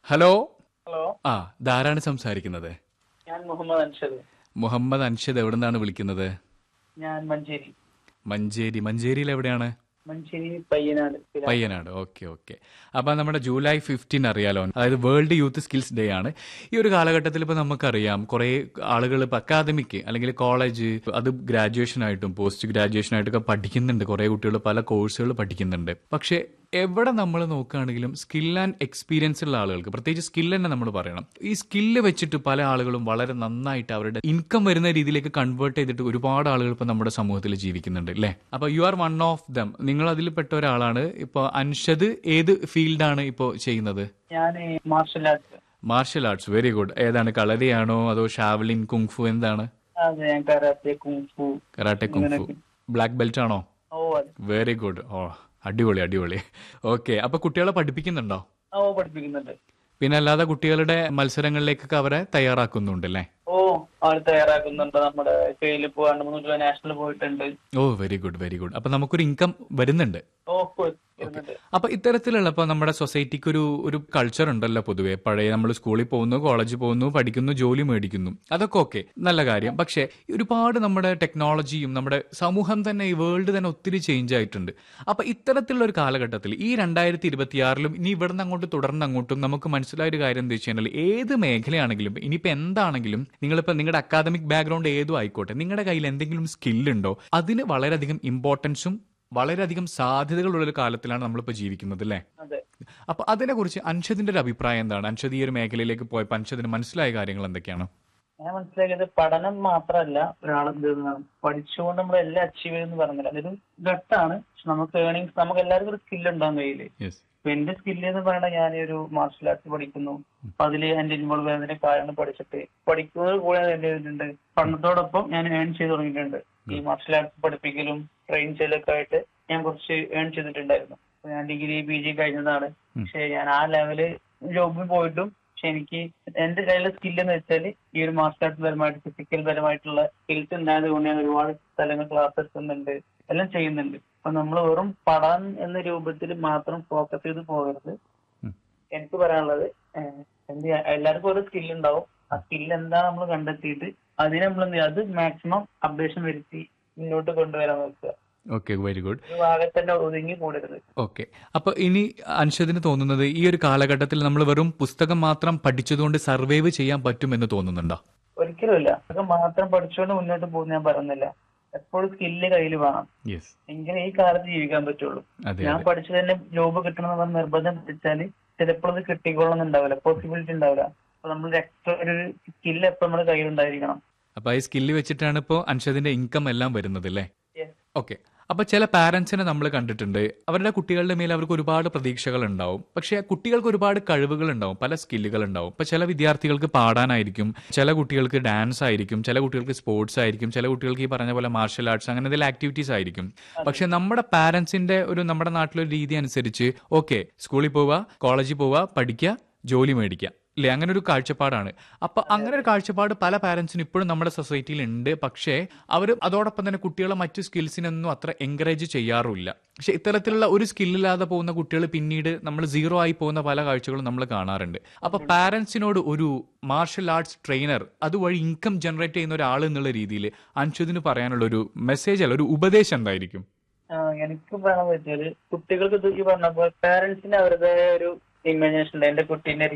Hello hello ആ ധാരാണ് സംസാരിക്കുന്നത് ഞാൻ മുഹമ്മദ് അൻഷദ് മുഹമ്മദ് അൻഷദ് എവിടെ നിന്നാണ് വിളിക്കുന്നത് ഞാൻ മഞ്ചേരി മഞ്ചേരി മഞ്ചേരിയിൽ എവിടെയാണ് മഞ്ചേരി പയ്യനാട് പിലാ- പയ്യനാട് ഓക്കെ ഓക്കെ അപ്പൊ നമ്മുടെ ജൂലൈ ഫിഫ്റ്റീൻ അറിയാലോ അതായത് വേൾഡ് യൂത്ത് സ്കിൽസ് ഡേ ആണ് ഈ ഒരു കാലഘട്ടത്തിൽ ഇപ്പൊ നമുക്കറിയാം കുറെ ആളുകൾ ഇപ്പൊ അക്കാദമിക് അല്ലെങ്കിൽ കോളേജ് അത് ഗ്രാജുവേഷൻ ആയിട്ടും പോസ്റ്റ് ഗ്രാജുവേഷൻ ആയിട്ടൊക്കെ പഠിക്കുന്നുണ്ട് കുറെ കുട്ടികൾ പല കോഴ്സുകൾ പഠിക്കുന്നുണ്ട് പക്ഷെ എവിടെ നമ്മൾ നോക്കുകയാണെങ്കിലും സ്കിൽ ആൻഡ് എക്സ്പീരിയൻസ് ഉള്ള ആളുകൾക്ക് പ്രത്യേകിച്ച് സ്കിൽ തന്നെ നമ്മൾ പറയണം ഈ സ്കില്ല് വെച്ചിട്ട് പല ആളുകളും വളരെ നന്നായിട്ട് അവരുടെ ഇൻകം വരുന്ന രീതിയിലേക്ക് കൺവേർട്ട് ചെയ്തിട്ട് ഒരുപാട് ആളുകൾ ഇപ്പൊ നമ്മുടെ സമൂഹത്തിൽ ജീവിക്കുന്നുണ്ട് അല്ലേ അപ്പൊ you are one of them നിങ്ങൾ അതിൽ പെട്ട ഒരാളാണ് ഇപ്പൊ അൻഷദ് ഏത് ഫീൽഡാണ് ഇപ്പോൾ ചെയ്യുന്നത് ഞാൻ martial arts martial arts very good ഏതാണ് കളരിയാണോ അതോ ഷാവലിൻ കുങ്ഫു എന്താണ് അതെ ഞാൻ karate kung fu karate kung fu black belt ആണോ ഓ അതെ വെരി ഗുഡ് ഓ അടിപൊളി അടിപൊളി ഓക്കെ അപ്പൊ കുട്ടികളെ പഠിപ്പിക്കുന്നുണ്ടോ ഓ പഠിപ്പിക്കുന്നുണ്ട് പിന്നെ അല്ലാതെ കുട്ടികളുടെ മത്സരങ്ങളിലേക്കൊക്കെ അവരെ തയ്യാറാക്കുന്നുണ്ട് അല്ലേ ഓ അവർ തയ്യാറാക്കുന്നുണ്ട് നമ്മുടെ കയ്യിൽ ഇപ്പോൾ രണ്ട് മൂന്ന് കിലോ നാഷണൽ പോയിട്ടുണ്ട് ഓ വെരി ഗുഡ് വെരി ഗുഡ് അപ്പൊ നമുക്കൊരു ഇൻകം വരുന്നുണ്ട് ഓ വരുന്നുണ്ട് അപ്പൊ ഇത്തരത്തിലുള്ള ഇപ്പൊ നമ്മുടെ സൊസൈറ്റിക്ക് ഒരു ഒരു കൾച്ചർ ഉണ്ടല്ലോ പൊതുവെ പഴയ നമ്മൾ സ്കൂളിൽ പോകുന്നു കോളേജിൽ പോകുന്നു പഠിക്കുന്നു ജോലി മേടിക്കുന്നു അതൊക്കെ ഓക്കെ നല്ല കാര്യം പക്ഷേ ഒരുപാട് നമ്മുടെ ടെക്നോളജിയും നമ്മുടെ സമൂഹം തന്നെ ഈ വേൾഡ് തന്നെ ഒത്തിരി ചേഞ്ച് ആയിട്ടുണ്ട് അപ്പൊ ഇത്തരത്തിലുള്ള ഒരു കാലഘട്ടത്തിൽ ഈ രണ്ടായിരത്തി ഇരുപത്തിയാറിലും ഇനി ഇവിടുന്ന് അങ്ങോട്ട് തുടർന്ന് അങ്ങോട്ടും നമുക്ക് മനസ്സിലായ ഒരു കാര്യം എന്താ വെച്ച് കഴിഞ്ഞാൽ ഏത് മേഖലയാണെങ്കിലും ഇനിയിപ്പോ എന്താണെങ്കിലും നിങ്ങളിപ്പോ നിങ്ങളുടെ അക്കാദമിക് ബാക്ക്ഗ്രൗണ്ട് ഏതും ആയിക്കോട്ടെ നിങ്ങളുടെ കയ്യിൽ എന്തെങ്കിലും സ്കില്ലുണ്ടോ അതിന് വളരെയധികം ഇമ്പോർട്ടൻസും വളരെയധികം സാധ്യതകളുള്ള ഒരു കാലത്തിലാണ് നമ്മളിപ്പോൾ ജീവിക്കുന്നത് അല്ലേ അതെ അപ്പൊ അതിനെക്കുറിച്ച് അൻഷദിന്റെ ഒരു അഭിപ്രായം എന്താണ് അൻഷദ് ഈ ഒരു മേഖലയിലേക്ക് പോയപ്പോൾ അൻഷദിന് മനസ്സിലായ കാര്യങ്ങൾ എന്തൊക്കെയാണ് ഞാൻ മനസ്സിലാക്കിയത് പഠനം മാത്രമല്ല ഒരാൾ എന്ത് ചെയ്യുന്നതാണ് പഠിച്ചുകൊണ്ട് നമ്മൾ എല്ലാം അച്ചീവ് ചെയ്യുമെന്ന് പറഞ്ഞില്ല അതൊരു ഘട്ടമാണ് പക്ഷെ നമുക്ക് ഏണിങ്സ് നമുക്ക് എല്ലാവർക്കും ഒരു സ്കിൽ ഉണ്ടാകും കയ്യില് യെസ് അപ്പൊ എന്റെ സ്കില്ല് എന്ന് പറയുന്നത് ഞാൻ ഒരു മാർഷൽ ആർട്സ് പഠിക്കുന്നു അപ്പൊ അതിൽ എന്റെ ഇൻവോൾവ് ആയതിന്റെ കാരണം പഠിച്ചിട്ട് പഠിക്കുന്നത് കൂടെ ഞാൻ എന്ത് ചെയ്തിട്ടുണ്ട് പഠനത്തോടൊപ്പം ഞാൻ ഏൺ ചെയ്ത് തുടങ്ങിയിട്ടുണ്ട് ഈ മാർഷൽ ആർട്സ് പഠിപ്പിക്കലും ട്രെയിൻ ചെയ്യലൊക്കെ ആയിട്ട് ഞാൻ കുറച്ച് ഏൺ ചെയ്തിട്ടുണ്ടായിരുന്നു അപ്പൊ ഞാൻ ഡിഗ്രി പി ജി കഴിഞ്ഞതാണ് പക്ഷെ ഞാൻ ആ ലെവല് ജോബിൽ പോയിട്ടും പക്ഷെ എനിക്ക് എന്റെ കയ്യിലെ സ്കില്ല് എന്ന് വെച്ചാൽ ഈ ഒരു മാർഷൽ ആർട്സ് പരമായിട്ട് ഫിസിക്കൽ പരമായിട്ടുള്ള സ്കിൽസ് ഉണ്ടായത് കൊണ്ട് ഞാൻ ഒരുപാട് സ്ഥലങ്ങൾ ക്ലാസ് എടുക്കുന്നുണ്ട് എല്ലാം ചെയ്യുന്നുണ്ട് അപ്പൊ നമ്മൾ വെറും പഠനം എന്ന രൂപത്തിൽ മാത്രം ഫോക്കസ് ചെയ്ത് പോകരുത് ഉം. എനിക്ക് പറയാനുള്ളത് ഏഹ്, എന്ത് ചെയ്യാ- എല്ലാവർക്കും ഓരോ സ്കിൽ ഉണ്ടാവും ആ സ്കിൽ എന്താ നമ്മൾ കണ്ടെത്തിയിട്ട് അതിനെ നമ്മൾ എന്ത് ചെയ്യുക അത് മാക്സിമം അപ്ഡേഷൻ വരുത്തി മുന്നോട്ട് കൊണ്ടുവരാൻ നോക്കുക ഓക്കെ വെരി ഗുഡ് ഒരു ഭാഗത്ത് തന്നെ ഒതുങ്ങി കൂടരുത് ഓക്കെ അപ്പൊ ഇനി അൻഷദിന് തോന്നുന്നത് ഈ ഒരു കാലഘട്ടത്തിൽ നമ്മൾ വെറും പുസ്തകം മാത്രം പഠിച്ചതുകൊണ്ട് സർവൈവ് ചെയ്യാൻ പറ്റുമെന്ന് തോന്നുന്നുണ്ടോ ഒരിക്കലുമില്ല അതൊക്കെ മാത്രം പഠിച്ചുകൊണ്ട് മുന്നോട്ട് പോകുന്ന ഞാൻ പറയുന്നില്ല എപ്പോഴും സ്കില്ല് കയ്യിൽ വേണം യെസ് എങ്കിലും ഈ കാലത്ത് ജീവിക്കാൻ പറ്റുള്ളൂ അതെ ഞാൻ അതെ പഠിച്ചു തന്നെ ജോബ് കിട്ടണമെന്ന് പറഞ്ഞ് നിർബന്ധം പിടിച്ചാല് ചിലപ്പോൾ അത് കിട്ടിക്കൊള്ളണമെന്നുണ്ടാവില്ല പോസിബിലിറ്റി ഉണ്ടാവില്ല അപ്പൊ നമ്മൾ എക്സ്ട്രാ ഒരു സ്കില്ല് എപ്പോഴും നമ്മുടെ കയ്യിലുണ്ടായിരിക്കണം അപ്പൊ ഈ സ്കില്ല് വെച്ചിട്ടാണ് ഇപ്പോൾ അൻഷദിന്റെ ഇൻകം എല്ലാം വരുന്നത് അല്ലേ Yes. ഓക്കെ അപ്പൊ ചില പാരന്റ്സിനെ നമ്മൾ കണ്ടിട്ടുണ്ട് അവരുടെ കുട്ടികളുടെ മേൽ അവർക്ക് ഒരുപാട് പ്രതീക്ഷകൾ ഉണ്ടാവും പക്ഷേ കുട്ടികൾക്ക് ഒരുപാട് കഴിവുകൾ ഉണ്ടാവും പല സ്കില്ലുകൾ ഉണ്ടാവും ഇപ്പൊ ചില വിദ്യാർത്ഥികൾക്ക് പാടാനായിരിക്കും ചില കുട്ടികൾക്ക് ഡാൻസ് ആയിരിക്കും ചില കുട്ടികൾക്ക് സ്പോർട്സ് ആയിരിക്കും ചില കുട്ടികൾക്ക് ഈ പറഞ്ഞ പോലെ മാർഷൽ ആർട്സ് അങ്ങനെ എന്തെങ്കിലും ആക്ടിവിറ്റീസ് ആയിരിക്കും പക്ഷെ നമ്മുടെ പാരന്റ്സിന്റെ ഒരു നമ്മുടെ നാട്ടിലൊരു രീതി അനുസരിച്ച് ഓക്കെ സ്കൂളിൽ പോവുക കോളേജിൽ പോവുക പഠിക്കുക ജോലി മേടിക്കുക ഇല്ലേ അങ്ങനെ ഒരു കാഴ്ചപ്പാടാണ് അപ്പൊ അങ്ങനെ ഒരു കാഴ്ചപ്പാട് പല പാരന്റ്സിനും ഇപ്പോഴും നമ്മുടെ സൊസൈറ്റിയിൽ ഉണ്ട് പക്ഷേ അവർ അതോടൊപ്പം തന്നെ കുട്ടികളെ മറ്റു സ്കിൽസിനൊന്നും അത്ര എൻകറേജ് ചെയ്യാറുമില്ല പക്ഷെ ഇത്തരത്തിലുള്ള ഒരു സ്കില്ലില്ലാതെ പോകുന്ന കുട്ടികൾ പിന്നീട് നമ്മൾ സീറോ ആയി പോകുന്ന പല കാഴ്ചകളും നമ്മൾ കാണാറുണ്ട് അപ്പൊ പാരന്റ്സിനോട് ഒരു മാർഷൽ ആർട്സ് ട്രെയിനർ അതുവഴി ഇൻകം ജനറേറ്റ് ചെയ്യുന്ന ഒരാൾ എന്നുള്ള രീതിയിൽ അൻഷുദിന് പറയാനുള്ള ഒരു മെസ്സേജ് അല്ല ഒരു ഉപദേശം എന്തായിരിക്കും ആ, എനിക്ക് പറയാൻ വെച്ചാല് കുട്ടികൾക്ക് ഇത് ഈ പറഞ്ഞ പോലെ പാരന്റ്സിന് അവരുടേതായ ഒരു ഇമാജിനേഷൻ ഉണ്ട് എന്റെ കുട്ടീനെ